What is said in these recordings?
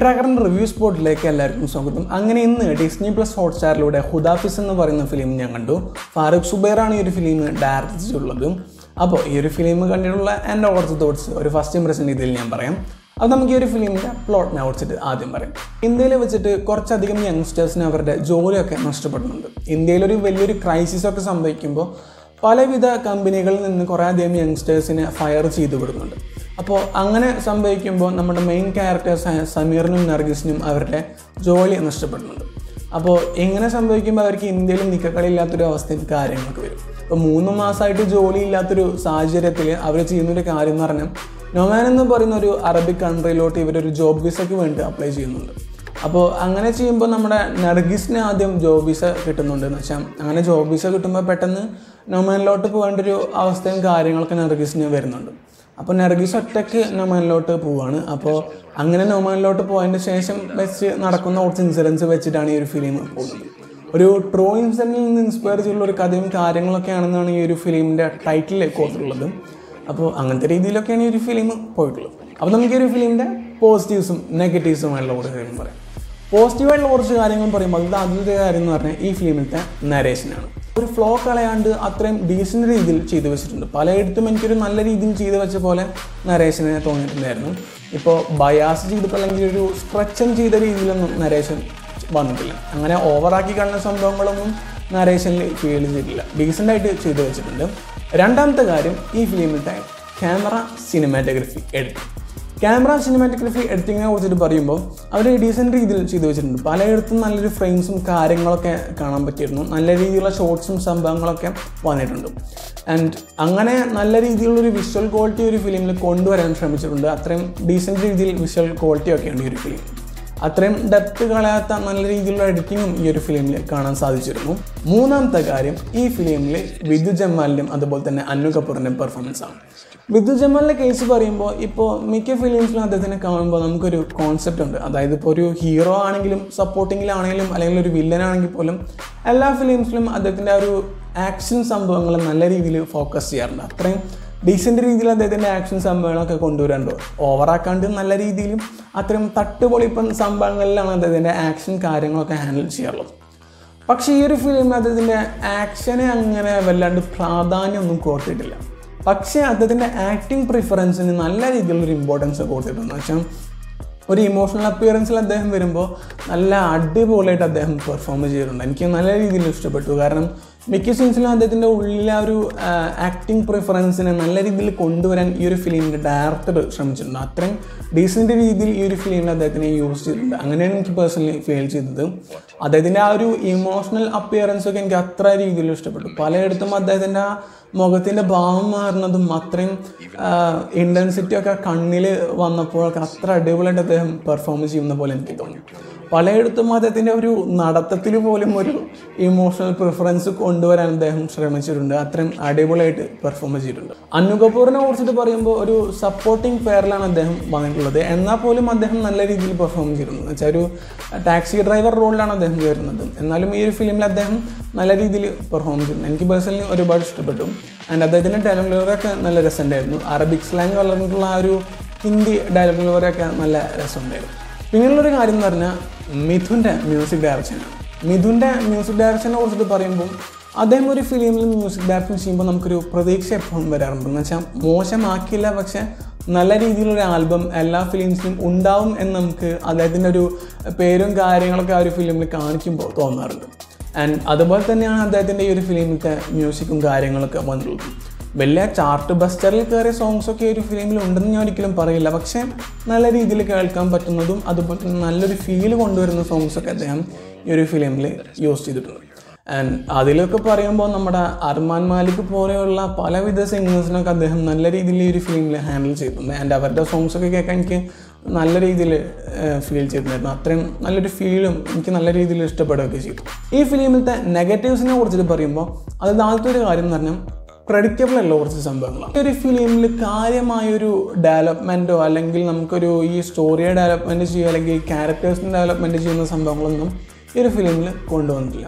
ട്രാക്കറിൻ്റെ review സ്പോട്ടിലേക്ക് എല്ലാവർക്കും സ്വാഗതം അങ്ങനെ ഇന്ന് ഡിസ്നി പ്ലസ് ഹോട്ട്സ്റ്റാറിലൂടെ ഹുദാഫിസ് എന്ന് പറയുന്ന ഫിലിം ഞാൻ കണ്ടു ഫാറൂഖ് സുബൈറാണ് ഈ ഒരു ഫിലിം ഡയറക്റ്റ് ചെയ്തിട്ടുള്ളത് അപ്പോൾ ഈ ഒരു ഫിലിം കണ്ടിട്ടുള്ള എൻ്റെ കുറച്ച് തോട്ട്സ് ഒരു ഫസ്റ്റ് ഇംപ്രഷൻ രീതിയിൽ ഞാൻ പറയാം അത് നമുക്ക് ഈ ഒരു ഫിലിമിൻ്റെ പ്ലോട്ടിനെ കുറിച്ചിട്ട് ആദ്യം പറയാം ഇന്ത്യയിൽ വെച്ചിട്ട് കുറച്ചധികം യങ്സ്റ്റേഴ്സിന് അവരുടെ ജോലിയൊക്കെ നഷ്ടപ്പെടുന്നുണ്ട് ഇന്ത്യയിലൊരു വലിയൊരു ക്രൈസിസ് ഒക്കെ സംഭവിക്കുമ്പോൾ പലവിധ കമ്പനികളിൽ നിന്ന് കുറേ അധികം യങ്സ്റ്റേഴ്സിനെ ഫയർ ചെയ്തു വിടുന്നുണ്ട് അപ്പോൾ അങ്ങനെ സംഭവിക്കുമ്പോൾ നമ്മുടെ മെയിൻ ക്യാരക്ടേഴ്സായ സമീറിനും നർഗീസിനും അവരുടെ ജോലി നഷ്ടപ്പെടുന്നുണ്ട് അപ്പോൾ ഇങ്ങനെ സംഭവിക്കുമ്പോൾ അവർക്ക് ഇന്ത്യയിൽ നിക്കക്കളില്ലാത്തൊരു അവസ്ഥയും കാര്യങ്ങളൊക്കെ വരും ഇപ്പോൾ മൂന്ന് മാസമായിട്ട് ജോലി ഇല്ലാത്തൊരു സാഹചര്യത്തിൽ അവർ ചെയ്യുന്നൊരു കാര്യം എന്ന് പറഞ്ഞാൽ നൊമാൻ എന്ന് പറയുന്ന ഒരു അറബിക് കൺട്രിയിലോട്ട് ഇവരൊരു ജോബ് വിസയ്ക്ക് വേണ്ടി അപ്ലൈ ചെയ്യുന്നുണ്ട് അപ്പോൾ അങ്ങനെ ചെയ്യുമ്പോൾ നമ്മുടെ നർഗീസിന് ആദ്യം ജോബ് വിസ കിട്ടുന്നുണ്ട് എന്ന് വെച്ചാൽ അങ്ങനെ ജോബ് വിസ കിട്ടുമ്പോൾ പെട്ടെന്ന് നൊമാനിലോട്ട് പോകേണ്ട ഒരു അവസ്ഥയും കാര്യങ്ങളൊക്കെ നർഗീസിന് വരുന്നുണ്ട് അപ്പോൾ നർഗീസ് ഒറ്റയ്ക്ക് നൊമാനിലോട്ട് പോവാണ് അപ്പോൾ അങ്ങനെ നൊമാനിലോട്ട് പോയതിന് ശേഷം വെച്ച് നടക്കുന്ന കുറച്ച് ഇൻസിഡൻസ് വെച്ചിട്ടാണ് ഈ ഒരു ഫിലിം പോകുന്നത് ഒരു ട്രൂ ഇൻസിഡൻറ്റിൽ നിന്ന് ഇൻസ്പയർ ചെയ്തുള്ള ഒരു കഥയും കാര്യങ്ങളൊക്കെ ആണെന്നാണ് ഈ ഒരു ഫിലിമിൻ്റെ ടൈറ്റിൽ കൊടുത്തിട്ടുള്ളത് അപ്പോൾ അങ്ങനത്തെ രീതിയിലൊക്കെയാണ് ഈ ഒരു ഫിലിം പോയിട്ടുള്ളത് അപ്പോൾ നമുക്ക് ഈ ഒരു ഫിലിമിൻ്റെ പോസിറ്റീവ്സും നെഗറ്റീവ്സുമായിട്ടുള്ള കുറച്ച് കാര്യം പറയാം പോസിറ്റീവായിട്ടുള്ള കുറച്ച് കാര്യങ്ങൾ പറയുമ്പോൾ അതിൽ ആദ്യത്തെ കാര്യം എന്ന് പറഞ്ഞാൽ ഈ ഫിലിമിലത്തെ നരേഷനാണ് ഒരു ഫ്ലോ കളയാണ്ട് അത്രയും ഡീസൻറ്റ് രീതിയിൽ ചെയ്തു വെച്ചിട്ടുണ്ട് പലയിടത്തും എനിക്കൊരു നല്ല രീതിയിൽ ചെയ്തു വെച്ച പോലെ നരേഷനെ തോന്നിയിട്ടുണ്ടായിരുന്നു ഇപ്പോൾ ബയാസ് ചെയ്തിട്ട് അല്ലെങ്കിൽ ഒരു സ്ട്രെച്ചൻ ചെയ്ത രീതിയിലൊന്നും നരേഷൻ വന്നിട്ടില്ല അങ്ങനെ ഓവറാക്കി കളഞ്ഞ സംഭവങ്ങളൊന്നും നരേഷനിൽ ഫീൽ ചെയ്തിട്ടില്ല ഡീസൻ്റായിട്ട് ചെയ്തു വെച്ചിട്ടുണ്ട് രണ്ടാമത്തെ കാര്യം ഈ ഫിലിമിലത്തെ camera cinematography editing camera cinematography എഡിറ്റിങ്ങിനെ കുറിച്ചിട്ട് പറയുമ്പോൾ അവർ ഡീസൻറ്റ് രീതിയിൽ ചെയ്തു വെച്ചിട്ടുണ്ട് പലയിടത്തും നല്ലൊരു ഫ്രെയിംസും കാര്യങ്ങളൊക്കെ കാണാൻ പറ്റിയിരുന്നു നല്ല രീതിയിലുള്ള ഷോർട്സും സംഭവങ്ങളൊക്കെ വന്നിട്ടുണ്ട് ആൻഡ് അങ്ങനെ നല്ല രീതിയിലുള്ളൊരു വിഷ്വൽ ക്വാളിറ്റി ഒരു ഫിലിമിൽ കൊണ്ടുവരാൻ ശ്രമിച്ചിട്ടുണ്ട് അത്രയും ഡീസൻറ്റ് രീതിയിൽ വിഷ്വൽ ക്വാളിറ്റി ഒക്കെയുണ്ട് ഈ ഒരു ഫിലിം അത്രയും ഡെപ്ത് കളയാത്ത നല്ല രീതിയിലുള്ള എഡിറ്റിങ്ങും ഈ ഒരു ഫിലിമിൽ കാണാൻ സാധിച്ചിരുന്നു മൂന്നാമത്തെ കാര്യം ഈ ഫിലിമിൽ വിധു ജമാലിൻ്റെയും അതുപോലെ തന്നെ അന്നു കപൂറിൻ്റെയും പെർഫോമൻസ് ആണ് വിധു ജമാലിൻ്റെ കേസ് പറയുമ്പോൾ ഇപ്പോൾ മിക്ക ഫിലിംസിലും അദ്ദേഹത്തിനെ കാണുമ്പോൾ നമുക്കൊരു കോൺസെപ്റ്റ് ഉണ്ട് അതായത് ഇപ്പോൾ ഒരു ഹീറോ ആണെങ്കിലും സപ്പോർട്ടിങ്ങിലാണെങ്കിലും അല്ലെങ്കിൽ ഒരു വില്ലൻ ആണെങ്കിൽ പോലും എല്ലാ ഫിലിംസിലും അദ്ദേഹത്തിൻ്റെ ആ ഒരു ആക്ഷൻ സംഭവങ്ങൾ നല്ല രീതിയിൽ ഫോക്കസ് ചെയ്യാറുണ്ട് അത്രയും ഡീസൻറ്റ് രീതിയിൽ അദ്ദേഹത്തിൻ്റെ ആക്ഷൻ സംഭവങ്ങളൊക്കെ കൊണ്ടുവരാറുണ്ട് ഓവറാക്കാണ്ട് നല്ല രീതിയിലും അത്രയും തട്ടുപൊളിപ്പൻ സംഭവങ്ങളിലാണ് അദ്ദേഹത്തിൻ്റെ ആക്ഷൻ കാര്യങ്ങളൊക്കെ ഹാൻഡിൽ ചെയ്യാറുള്ളത് പക്ഷേ ഈ ഒരു ഫിലിം അദ്ദേഹത്തിൻ്റെ ആക്ഷനെ അങ്ങനെ വല്ലാണ്ട് പ്രാധാന്യമൊന്നും കൊടുത്തിട്ടില്ല പക്ഷേ അദ്ദേഹത്തിൻ്റെ ആക്ടിങ് പ്രിഫറൻസിന് നല്ല രീതിയിലുള്ളൊരു ഇമ്പോർട്ടൻസ് കൊടുത്തിട്ടുണ്ട് വെച്ചാൽ ഒരു ഇമോഷണൽ അപ്പിയറൻസിൽ അദ്ദേഹം വരുമ്പോൾ നല്ല അടിപൊളിയായിട്ട് അദ്ദേഹം പെർഫോം ചെയ്തിട്ടുണ്ട് എനിക്ക് നല്ല രീതിയിൽ ഇഷ്ടപ്പെട്ടു കാരണം മിക്ക സീൻസിലും അദ്ദേഹത്തിൻ്റെ ഉള്ളിലെ ആ ഒരു ആക്ടിങ് പ്രിഫറൻസിനെ നല്ല രീതിയിൽ കൊണ്ടുവരാൻ ഈ ഒരു ഫിലിമിൻ്റെ ഡയറക്ടർ ശ്രമിച്ചിട്ടുണ്ട് അത്രയും ഡീസൻറ്റ് രീതിയിൽ ഈ ഒരു ഫിലിമിൽ അദ്ദേഹത്തിനെ യൂസ് ചെയ്തിട്ടുണ്ട് അങ്ങനെയാണ് എനിക്ക് പേഴ്സണലി ഫീൽ ചെയ്തത് അദ്ദേഹത്തിൻ്റെ ആ ഒരു ഇമോഷണൽ അപ്പിയറൻസ് ഒക്കെ എനിക്ക് അത്ര രീതിയിൽ ഇഷ്ടപ്പെട്ടു പലയിടത്തും അദ്ദേഹത്തിൻ്റെ ആ മുഖത്തിൻ്റെ ഭാവം മാറുന്നതും അത്രയും ഇൻറ്റൻസിറ്റി ഒക്കെ കണ്ണിൽ വന്നപ്പോഴൊക്കെ അത്ര അടിപൊളിയായിട്ട് അദ്ദേഹം പെർഫോം ചെയ്യുന്ന പോലെ എനിക്ക് തോന്നി പലയിടത്തും അദ്ദേഹത്തിൻ്റെ ഒരു നടത്തത്തിൽ പോലും ഒരു ഇമോഷണൽ പ്രിഫറൻസ് കൊണ്ടുവരാൻ അദ്ദേഹം ശ്രമിച്ചിട്ടുണ്ട് അത്രയും അടിപൊളിയായിട്ട് പെർഫോം ചെയ്തിട്ടുണ്ട് അന്നു കപൂറിനെ കുറിച്ചിട്ട് പറയുമ്പോൾ ഒരു സപ്പോർട്ടിംഗ് പെയറിലാണ് അദ്ദേഹം വന്നിട്ടുള്ളത് എന്നാൽ പോലും അദ്ദേഹം നല്ല രീതിയിൽ പെർഫോം ചെയ്തിട്ടുണ്ട് എന്ന് വെച്ചാൽ ഒരു ടാക്സി ഡ്രൈവർ റോളിലാണ് അദ്ദേഹം വരുന്നത് എന്നാലും ഈ ഒരു ഫിലിമിൽ അദ്ദേഹം നല്ല രീതിയിൽ പെർഫോം ചെയ്തിട്ടുണ്ട് എനിക്ക് പേഴ്സണലി ഒരുപാട് ഇഷ്ടപ്പെട്ടു ആൻഡ് അദ്ദേഹത്തിൻ്റെ ഡയലോഗ് ഡെലിവറിയൊക്കെ നല്ല രസമുണ്ടായിരുന്നു അറബിക് സ്ലാങ് വളർന്നിട്ടുള്ള ആ ഒരു ഹിന്ദി ഡയലോഗ് ഡെലിവറിയൊക്കെ നല്ല രസമുണ്ടായിരുന്നു പിന്നെയുള്ളൊരു കാര്യം എന്ന് പറഞ്ഞാൽ മിഥുൻ്റെ മ്യൂസിക് ഡയറക്ഷനാണ് മിഥുൻ്റെ മ്യൂസിക് ഡയറക്ഷനെ കുറിച്ചിട്ട് പറയുമ്പോൾ അദ്ദേഹം ഒരു ഫിലിമിൽ മ്യൂസിക് ഡയറക്ഷൻ ചെയ്യുമ്പോൾ നമുക്കൊരു പ്രതീക്ഷ എപ്പോഴും വരാറുണ്ട് എന്ന് വെച്ചാൽ മോശമാക്കില്ല പക്ഷേ നല്ല രീതിയിലൊരു ആൽബം എല്ലാ ഫിലിംസിലും ഉണ്ടാവും എന്ന് നമുക്ക് അദ്ദേഹത്തിൻ്റെ ഒരു പേരും കാര്യങ്ങളൊക്കെ ആ ഒരു ഫിലിമിൽ കാണിക്കുമ്പോൾ തോന്നാറുണ്ട് ആൻഡ് അതുപോലെ തന്നെയാണ് അദ്ദേഹത്തിൻ്റെ ഈ ഒരു ഫിലിമിലത്തെ മ്യൂസിക്കും കാര്യങ്ങളൊക്കെ വന്നിട്ടുള്ളത് വലിയ ചാർട്ട് ബസ്റ്ററിൽ കയറിയ സോങ്സ് ഒക്കെ ഒരു ഫിലിമിൽ ഉണ്ടെന്ന് ഞാൻ ഒരിക്കലും പറയില്ല പക്ഷേ നല്ല രീതിയിൽ കേൾക്കാൻ പറ്റുന്നതും അതുപോലെ തന്നെ നല്ലൊരു ഫീൽ കൊണ്ടുവരുന്ന സോങ്സ് ഒക്കെ അദ്ദേഹം ഈ ഒരു ഫിലിമിൽ യൂസ് ചെയ്തിട്ടുണ്ട് ആൻഡ് അതിലൊക്കെ പറയുമ്പോൾ നമ്മുടെ അർമാൻ മാലിക് പോലെയുള്ള പലവിധ സിംഗേഴ്സിനൊക്കെ അദ്ദേഹം നല്ല രീതിയിൽ ഈ ഒരു ഫിലിമിൽ ഹാൻഡിൽ ചെയ്തിട്ടുണ്ട് ആൻഡ് അവരുടെ സോങ്സ് ഒക്കെ കേൾക്കാൻ എനിക്ക് നല്ല രീതിയിൽ ഫീൽ ചെയ്തിട്ടുണ്ടായിരുന്നു അത്രയും നല്ലൊരു ഫീലും എനിക്ക് നല്ല രീതിയിൽ ഇഷ്ടപ്പെടുകയൊക്കെ ചെയ്തു ഈ ഫിലിമിലത്തെ നെഗറ്റീവ്സിനെ കുറിച്ചിട്ട് പറയുമ്പോൾ അത് ആദ്യത്തെ ഒരു കാര്യം എന്ന് പറഞ്ഞാൽ പ്രഡിക്റ്റബിൾ അല്ല കുറച്ച് സംഭവങ്ങളാണ് ഈ ഒരു ഫിലിമിൽ കാര്യമായൊരു ഡെവലപ്മെൻറ്റോ അല്ലെങ്കിൽ നമുക്കൊരു ഈ സ്റ്റോറിയെ ഡെവലപ്മെൻറ്റ് ചെയ്യുക അല്ലെങ്കിൽ ക്യാരക്ടേഴ്സിനെ ഡെവലപ്മെൻറ്റ് ചെയ്യുന്ന സംഭവങ്ങളൊന്നും ഈ ഒരു ഫിലിമിൽ കൊണ്ടുവന്നിട്ടില്ല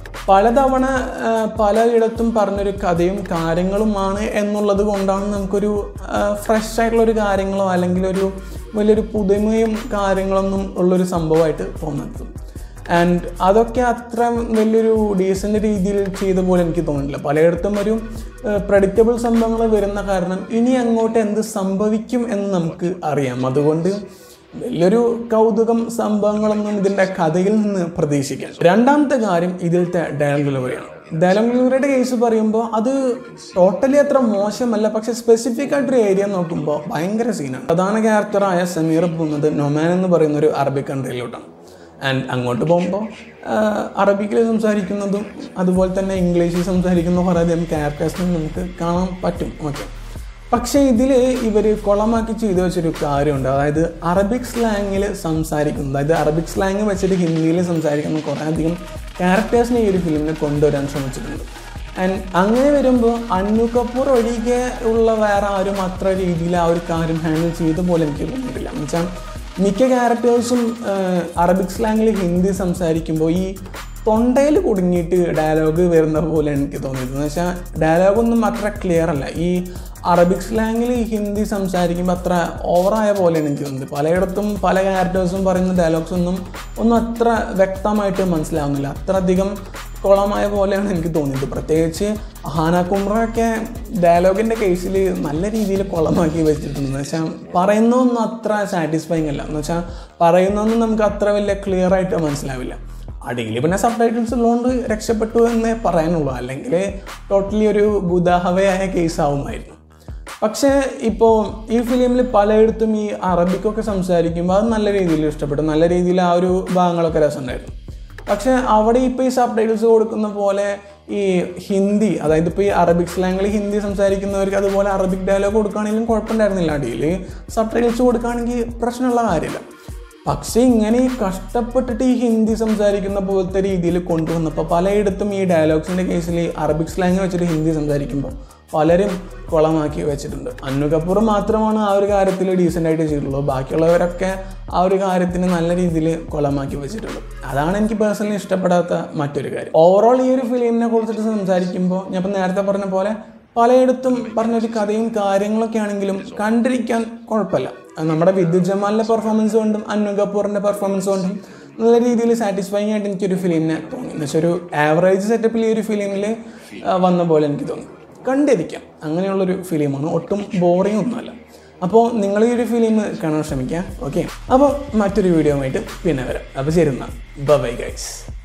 പലതവണ ആ, പലയിടത്തും പറഞ്ഞൊരു കഥയും കാര്യങ്ങളുമാണ് എന്നുള്ളത് കൊണ്ടാണ് നമുക്കൊരു ഫ്രഷ് ആയിട്ടുള്ള ഒരു കാര്യങ്ങളോ അല്ലെങ്കിൽ ഒരു വലിയൊരു പുതുമയും കാര്യങ്ങളൊന്നും ഉള്ളൊരു സംഭവമായിട്ട് തോന്നുന്നത് ആൻഡ് അതൊക്കെ അത്ര വലിയൊരു ഡീസൻ്റ് രീതിയിൽ ചെയ്ത പോലെ എനിക്ക് തോന്നുന്നില്ല പലയിടത്തും ഒരു പ്രഡിക്റ്റബിൾ സംഭവങ്ങൾ വരുന്ന കാരണം ഇനി അങ്ങോട്ട് എന്ത് സംഭവിക്കും എന്ന് നമുക്ക് അറിയാം അതുകൊണ്ട് വലിയൊരു കൗതുകം സംഭവങ്ങളൊന്നും ഇതിൻ്റെ കഥയിൽ നിന്ന് പ്രതീക്ഷിക്കാം രണ്ടാമത്തെ കാര്യം ഇതിലത്തെ ഡയലോഗ് ഡെലിവറിയാണ് ഡയലോഗ് ഡെലിവറിയുടെ കേസ് പറയുമ്പോൾ അത് ടോട്ടലി അത്ര മോശമല്ല പക്ഷെ സ്പെസിഫിക് ആയിട്ടൊരു ഏരിയ നോക്കുമ്പോൾ ഭയങ്കര സീനാണ് പ്രധാന ക്യാരക്ടറായ സമീർ പോകുന്നത് നൊമാൻ എന്ന് പറയുന്ന ഒരു അറബിക് കൺട്രിയിലോട്ടാണ് ആൻഡ് അങ്ങോട്ട് പോകുമ്പോൾ അറബിക്കിൽ സംസാരിക്കുന്നതും അതുപോലെ തന്നെ ഇംഗ്ലീഷിൽ സംസാരിക്കുന്ന കുറേ അധികം ക്യാരക്ടേഴ്സിനും നമുക്ക് കാണാൻ പറ്റും ഓക്കെ പക്ഷേ ഇതിൽ ഇവർ കുളമാക്കി ചെയ്തു വെച്ചൊരു കാര്യമുണ്ട് അതായത് അറബിക് സ്ലാങ്ങിൽ സംസാരിക്കുന്നത് അതായത് അറബിക് സ്ലാങ് വെച്ചിട്ട് ഹിന്ദിയിൽ സംസാരിക്കുന്ന കുറേ അധികം ക്യാരക്ടേഴ്സിനെ ഈ ഒരു ഫിലിമിനെ കൊണ്ടുവരാൻ ശ്രമിച്ചിട്ടുണ്ട് ആൻഡ് അങ്ങനെ വരുമ്പോൾ അന്നു കപൂർ ഒഴികെ ഉള്ള വേറെ ആരും അത്ര രീതിയിൽ ആ ഒരു കാര്യം ഹാൻഡിൽ ചെയ്ത പോലെ എനിക്ക് തോന്നിയിട്ടില്ല എന്ന് വെച്ചാൽ മിക്ക ക്യാരക്ടേഴ്സും അറബിക് സ്ലാങ്ങിൽ ഹിന്ദി സംസാരിക്കുമ്പോൾ ഈ തൊണ്ടയിൽ കുടുങ്ങിയിട്ട് ഡയലോഗ് വരുന്ന പോലെ എനിക്ക് തോന്നിയത് എന്ന് വെച്ചാൽ ഡയലോഗൊന്നും അത്ര ക്ലിയർ അല്ല ഈ അറബിക് സ്ലാങ്ങിൽ ഹിന്ദി സംസാരിക്കുമ്പോൾ അത്ര ഓവറായ പോലെയാണ് എനിക്ക് തോന്നുന്നത് പലയിടത്തും പല ക്യാരക്ടേഴ്സും പറയുന്ന ഡയലോഗ്സ് ഒന്നും ഒന്നും അത്ര വ്യക്തമായിട്ട് മനസ്സിലാവുന്നില്ല അത്ര അധികം കുളമായ പോലെയാണ് എനിക്ക് തോന്നിയത് പ്രത്യേകിച്ച് ഹാന കുമ്രൊക്കെ ഡയലോഗിൻ്റെ കേസിൽ നല്ല രീതിയിൽ കുളമാക്കി വെച്ചിട്ടുണ്ട് എന്ന് വെച്ചാൽ പറയുന്നതൊന്നും അത്ര സാറ്റിസ്ഫൈങ് അല്ല എന്ന് വെച്ചാൽ പറയുന്നതൊന്നും നമുക്ക് അത്ര വലിയ ക്ലിയർ ആയിട്ട് മനസ്സിലാവില്ല അടിയിൽ പിന്നെ സബ് ടൈറ്റിൽസ് ഉള്ളതുകൊണ്ട് രക്ഷപ്പെട്ടു എന്നേ പറയാനുള്ളൂ അല്ലെങ്കിൽ ടോട്ടലി ഒരു ഗുദാഹവയായ കേസ് ആവുമായിരുന്നു പക്ഷേ ഇപ്പോൾ ഈ ഫിലിമിൽ പലയിടത്തും ഈ അറബിക്കൊക്കെ സംസാരിക്കുമ്പോൾ അത് നല്ല രീതിയിൽ ഇഷ്ടപ്പെട്ടു നല്ല രീതിയിൽ ആ ഒരു ഭാഗങ്ങളൊക്കെ രസമുണ്ടായിരുന്നു പക്ഷേ അവിടെ ഇപ്പോൾ ഈ സബ് ടൈറ്റിൽസ് കൊടുക്കുന്ന പോലെ ഈ ഹിന്ദി അതായത് ഇപ്പോൾ ഈ അറബിക് സ്ലാങ്ങിൽ ഹിന്ദി സംസാരിക്കുന്നവർക്ക് അതുപോലെ അറബിക് ഡയലോഗ് കൊടുക്കുകയാണെങ്കിലും കുഴപ്പമുണ്ടായിരുന്നില്ല അടിയിൽ സബ് ടൈറ്റിൽസ് കൊടുക്കുകയാണെങ്കിൽ പ്രശ്നമുള്ള കാര്യമില്ല പക്ഷേ ഇങ്ങനെ ഈ കഷ്ടപ്പെട്ടിട്ട് ഈ ഹിന്ദി സംസാരിക്കുന്ന പോലത്തെ രീതിയിൽ കൊണ്ടുവന്നപ്പോൾ പലയിടത്തും ഈ ഡയലോഗ്സിൻ്റെ കേസിൽ അറബിക് സ്ലാങ് വെച്ചിട്ട് ഹിന്ദി സംസാരിക്കുമ്പോൾ പലരും കുളമാക്കി വെച്ചിട്ടുണ്ട് അന്നു കപൂർ മാത്രമാണ് ആ ഒരു കാര്യത്തിൽ ഡീസൻ്റ് ആയിട്ട് ചെയ്തിട്ടുള്ളൂ ബാക്കിയുള്ളവരൊക്കെ ആ ഒരു കാര്യത്തിന് നല്ല രീതിയിൽ കുളമാക്കി വെച്ചിട്ടുള്ളൂ അതാണ് എനിക്ക് പേഴ്സണലി ഇഷ്ടപ്പെടാത്ത മറ്റൊരു കാര്യം ഓവറോൾ ഈ ഒരു ഫിലിമിനെ കുറിച്ചിട്ട് സംസാരിക്കുമ്പോൾ ഞാൻ ഇപ്പം നേരത്തെ പറഞ്ഞ പോലെ പലയിടത്തും പറഞ്ഞൊരു കഥയും കാര്യങ്ങളൊക്കെ ആണെങ്കിലും കണ്ടിരിക്കാൻ കുഴപ്പമില്ല അത് നമ്മുടെ വിദ്യുത് ജമാലിൻ്റെ പെർഫോമൻസ് കൊണ്ടും അന്നു കപൂറിൻ്റെ പെർഫോമൻസ് കൊണ്ടും നല്ല രീതിയിൽ സാറ്റിസ്ഫൈങ് ആയിട്ട് എനിക്കൊരു ഫിലിമിനെ തോന്നി എന്ന് വെച്ചാൽ ഒരു ആവറേജ് സെറ്റപ്പിൽ ഈ ഒരു ഫിലിമിൽ വന്ന പോലെ എനിക്ക് തോന്നി കണ്ടിരിക്കാം അങ്ങനെയുള്ളൊരു ഫിലിമാണ് ഒട്ടും ബോറിംഗ് ഒന്നുമല്ല അപ്പോൾ നിങ്ങൾ ഈ ഒരു ഫിലിം കാണാൻ ശ്രമിക്കുക ഓക്കെ അപ്പോൾ മറ്റൊരു വീഡിയോ ആയിട്ട് പിന്നെ വരാം അപ്പോൾ ശരി എന്നാൽ ബൈ ഗൈസ്